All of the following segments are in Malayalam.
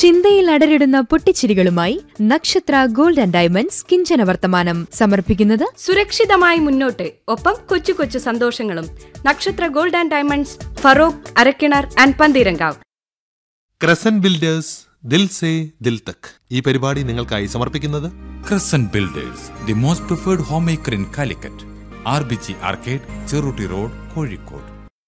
ചിന്തയിൽ അടരിടുന്ന പൊട്ടിച്ചിരികളുമായി നക്ഷത്ര ഗോൾഡ് ആൻഡ് ഡയമണ്ട്സ് കിഞ്ചന വർത്തമാനം സമർപ്പിക്കുന്നത് സുരക്ഷിതമായി മുന്നോട്ട് ഒപ്പം കൊച്ചു കൊച്ചു സന്തോഷങ്ങളും Nakshatra gold and diamonds Feroke Arakkinar and Pantheerankavu Crescent builders Dil Se Dil Tak ഈ പരിപാടി നിങ്ങൾക്കായി സമർപ്പിക്കുന്നത് Crescent Builders, the most preferred homemaker in Calicut. RBG Arcade, Cheruti Road, Kozhikode.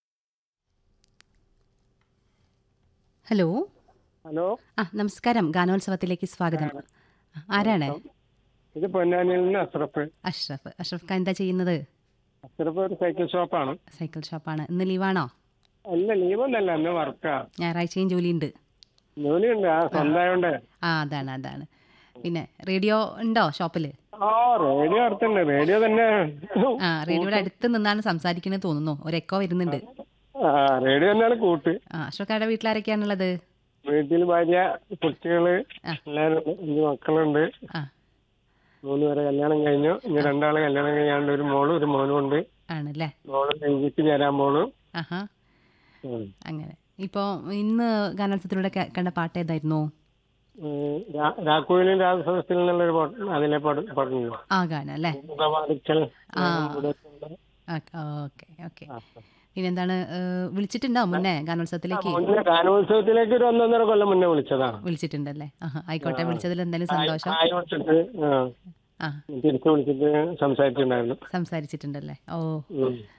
Hello hello ആ നമസ്കാരം ഗാനോത്സവത്തിലേക്ക് സ്വാഗതം ആ, ആരാണ് ഇത് പൊന്നാനിയിൽ നിന്ന് അസ്രഫ് അഷ്റഫ് അഷ്റഫ് ഖാൻ എന്താ ചെയ്യുന്നത് അസ്രഫ് ഒരു സൈക്കിൾ ഷോപ്പാണ് സൈക്കിൾ ഷോപ്പാണ് ഇന്ന് ലീവാണോ അല്ല ലീവൊന്നല്ല അന്ന് വർക്കാ ഞായറാഴ്ചയും ജോലിയുണ്ട് ജോലിയുണ്ട് ആ സ്വന്തമായോണ്ട് ആ അതാണ് അതാണ് പിന്നെ റേഡിയോ ഉണ്ടോ ഷോപ്പിൽ ആ റേഡിയോ അടുത്തുണ്ട് റേഡിയോ തന്നെ ആ റേഡിയോയുടെ അടുത്ത് നിന്നാണ് സംസാരിക്കുന്നത് തോന്നുന്നു ഒരു എക്കോ വരുന്നുണ്ട് ആ റേഡിയോ തന്നെയാണ് കൂട്ട് ആ അഷ്റഫ് ഖാന്റെ വീട്ടിലാരൊക്കെയാണുള്ളത് വീട്ടിൽ ഭാര്യ കുട്ടികള് ആ. എല്ലാരും ഉണ്ട്. അഞ്ച് മക്കളുണ്ട് ആ മൂന്ന് പേരെ കല്യാണം കഴിഞ്ഞു ഇനി രണ്ടാള് കല്യാണം കഴിഞ്ഞാണ്ട് ഒരു മോളും ഒരു മോനും ഉണ്ട് ആണല്ലേ മോള് ഡൽഹിക്ക് ചേരാൻ മോള് ആഹാ അങ്ങനെ ഇപ്പോൾ ഇന്ന് ഗാനോത്സവത്തിലൂടെ ക- കണ്ട പാട്ട് ഏതായിരുന്നു രാഘുവിലും രാജസദസ്സിൽ നിന്നുള്ളൊരു പാട്ട് അതിലെ പാട്ട് പാട്ടുണ്ടല്ലോ ആ ഗാനം അല്ലേ മുഖവാദിക്കൽ ആ. ഓക്കെ ഓക്കെ പിന്നെന്താണ് ഏഹ്, വിളിച്ചിട്ടുണ്ടോ മുന്നേ ഗാനോത്സവത്തിലേക്ക് മുന്നേ ഗാനോത്സവത്തിലേക്ക് ഒരു ഒന്നൊന്നര കൊല്ലം മുന്നേ വിളിച്ചതാ വിളിച്ചിട്ടുണ്ടല്ലേ ആഹാ ആയിക്കോട്ടെ വിളിച്ചതിൽ എന്തായാലും സന്തോഷം ചായ കുടിച്ചിട്ട് ആ, ആ തിരിച്ച് വിളിച്ചിട്ട് സംസാരിച്ചിട്ടുണ്ടായിരുന്നു സംസാരിച്ചിട്ടുണ്ടല്ലേ ഓ ഉം.